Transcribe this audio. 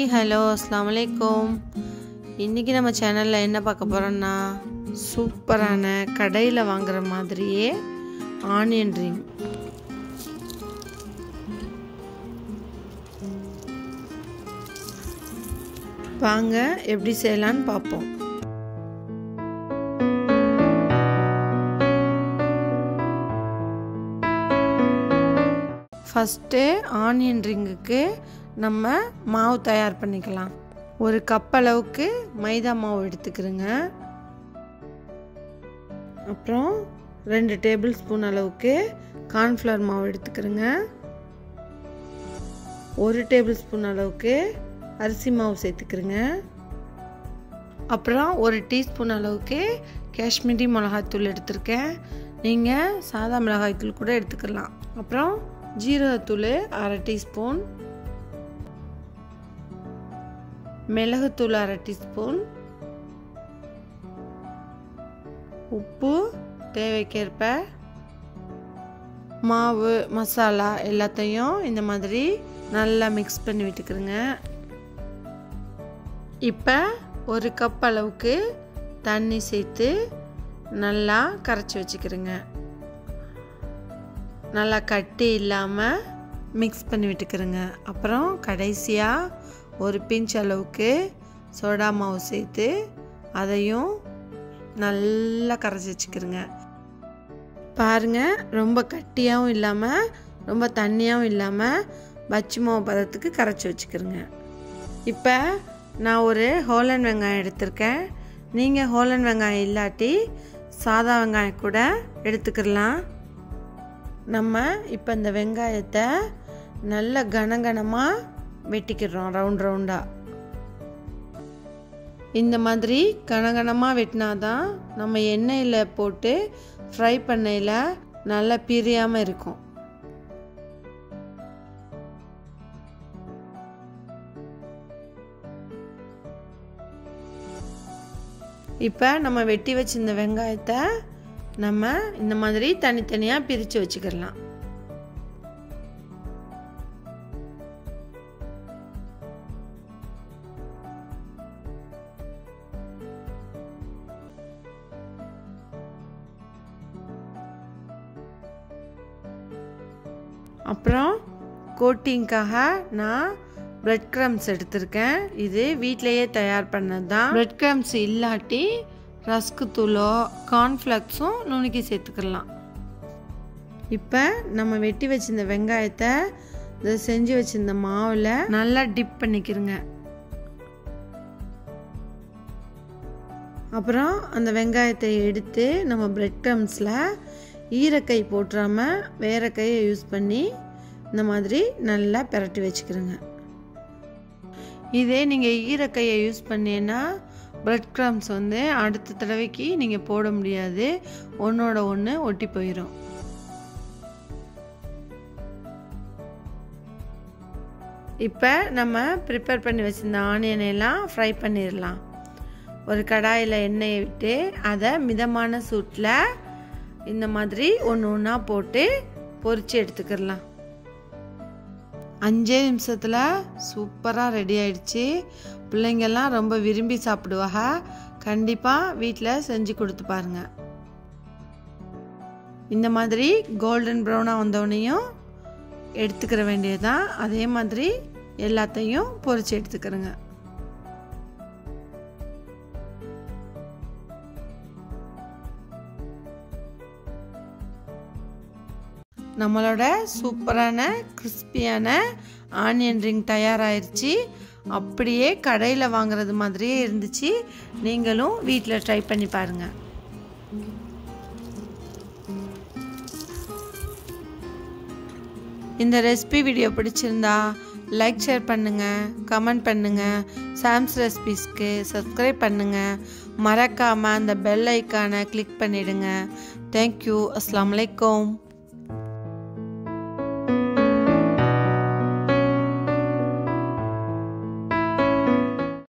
hello அஸ்லாம் வலைக்கும் இன்றைக்கி நம்ம சேனலில் என்ன பார்க்க போகிறோன்னா சூப்பரான கடையில் வாங்குற மாதிரியே ஆனியன் ரிங் வாங்க எப்படி செய்யலான்னு பார்ப்போம் ஃபஸ்ட்டு ஆனியன் ரிங்குக்கு நம்ம மாவு தயார் பண்ணிக்கலாம் ஒரு கப் அளவுக்கு மைதா மாவு எடுத்துக்கிறோங்க அப்புறம் ரெண்டு டேபிள் ஸ்பூன் அளவுக்கு கார்ன்ஃப்ளவர் மாவு எடுத்துக்கிறோங்க ஒரு டேபிள் ஸ்பூன் அளவுக்கு அரிசி மாவு சேர்த்துக்கிறோங்க அப்புறம் ஒரு டீஸ்பூன் அளவுக்கு காஷ்மீரி மிளகாய்த்தூள் எடுத்திருக்கேன் நீங்கள் சாதா மிளகாய்த்தூள் கூட எடுத்துக்கலாம் அப்புறம் ஜீரகத்தூள் அரை டீஸ்பூன் மிளகுத்தூள் அரை டீஸ்பூன் உப்பு தேவைக்கேற்ப மாவு மசாலா எல்லாத்தையும் இந்த மாதிரி நல்லா மிக்ஸ் பண்ணி விட்டுக்கிறோங்க இப்போ ஒரு கப் அளவுக்கு தண்ணி சேர்த்து நல்லா கரைச்சி வச்சுக்கிறேங்க நல்லா கட்டி இல்லாமல் மிக்ஸ் பண்ணி விட்டுக்கிறேங்க அப்புறம் கடைசியாக ஒரு பிஞ்ச் அளவுக்கு சோடா மாவு சேர்த்து அதையும் நல்லா கரைச்சி வச்சுக்கிறேங்க பாருங்கள் ரொம்ப கட்டியாகவும் இல்லாமல் ரொம்ப தண்ணியாகவும் இல்லாமல் பச்சி மாவு பதத்துக்கு கரைச்சி வச்சுக்கிறேங்க இப்போ நான் ஒரு ஹோலன் வெங்காயம் எடுத்திருக்கேன் நீங்கள் ஹோலன் வெங்காயம் இல்லாட்டி சாதா வெங்காயம் கூட எடுத்துக்கிடலாம் நம்ம இப்போ இந்த வெங்காயத்தை நல்ல கனகனமாக வெட்டிக்கிறோம் ரவுண்ட் ரவுண்டாக இந்த மாதிரி கனகனமாக வெட்டினாதான் நம்ம எண்ணெயில் போட்டு ஃப்ரை பண்ணையில் நல்லா பிரியாமல் இருக்கும் இப்போ நம்ம வெட்டி வச்சிருந்த வெங்காயத்தை நம்ம இந்த மாதிரி தனித்தனியாக பிரித்து வச்சுக்கிடலாம் அப்புறம் கோட்டிங்காக நான் பிரெட் க்ரம்ஸ் எடுத்திருக்கேன் இது வீட்டிலையே தயார் பண்ணது தான் பிரெட் க்ரம்ஸ் இல்லாட்டி ரஸ்க்கு தூளோ கார்ன்ஃப்ளக்ஸும் நுணுக்கி சேர்த்துக்கலாம் இப்போ நம்ம வெட்டி வச்சிருந்த வெங்காயத்தை இதை செஞ்சு வச்சிருந்த மாவில் நல்லா டிப் பண்ணிக்கிறோங்க அப்புறம் அந்த வெங்காயத்தை எடுத்து நம்ம பிரெட் க்ரம்ஸில் ஈரக்கை போட்டுறாமல் வேற கையை யூஸ் பண்ணி இந்த மாதிரி நல்லா பிரட்டி வச்சுக்கிறோங்க இதே நீங்கள் ஈரக்கையை யூஸ் பண்ணீங்கன்னா பிரெட் க்ரம்ஸ் வந்து அடுத்த தடவைக்கு நீங்கள் போட முடியாது ஒன்றோட ஒன்று ஒட்டி போயிடும் இப்போ நம்ம ப்ரிப்பேர் பண்ணி வச்சுருந்த ஆனியனையெல்லாம் ஃப்ரை பண்ணிடலாம் ஒரு கடாயில் எண்ணெயை விட்டு அதை மிதமான சூட்டில் இந்த மாதிரி ஒன்று ஒன்றா போட்டு பொரித்து எடுத்துக்கிடலாம் அஞ்சே நிமிஷத்தில் சூப்பராக ரெடி ஆயிடுச்சு பிள்ளைங்கள்லாம் ரொம்ப விரும்பி சாப்பிடுவாங்க கண்டிப்பாக வீட்டில் செஞ்சு கொடுத்து பாருங்க இந்த மாதிரி கோல்டன் ப்ரௌனாக வந்தோடனையும் எடுத்துக்கிற வேண்டியதுதான் அதே மாதிரி எல்லாத்தையும் பொரிச்சு எடுத்துக்கிறேங்க நம்மளோட சூப்பரான கிறிஸ்பியான ஆனியன் ரிங் தயாராகிருச்சு அப்படியே கடையில் வாங்குறது மாதிரியே இருந்துச்சு நீங்களும் வீட்டில் ட்ரை பண்ணி பாருங்கள் இந்த ரெசிபி வீடியோ பிடிச்சிருந்தா லைக் ஷேர் பண்ணுங்கள் கமெண்ட் பண்ணுங்கள் சாம்ஸ் ரெசிபிஸ்க்கு சப்ஸ்கிரைப் பண்ணுங்கள் மறக்காமல் அந்த பெல் ஐக்கானை கிளிக் பண்ணிவிடுங்க தேங்க்யூ அஸ்லாம் வலைக்கம்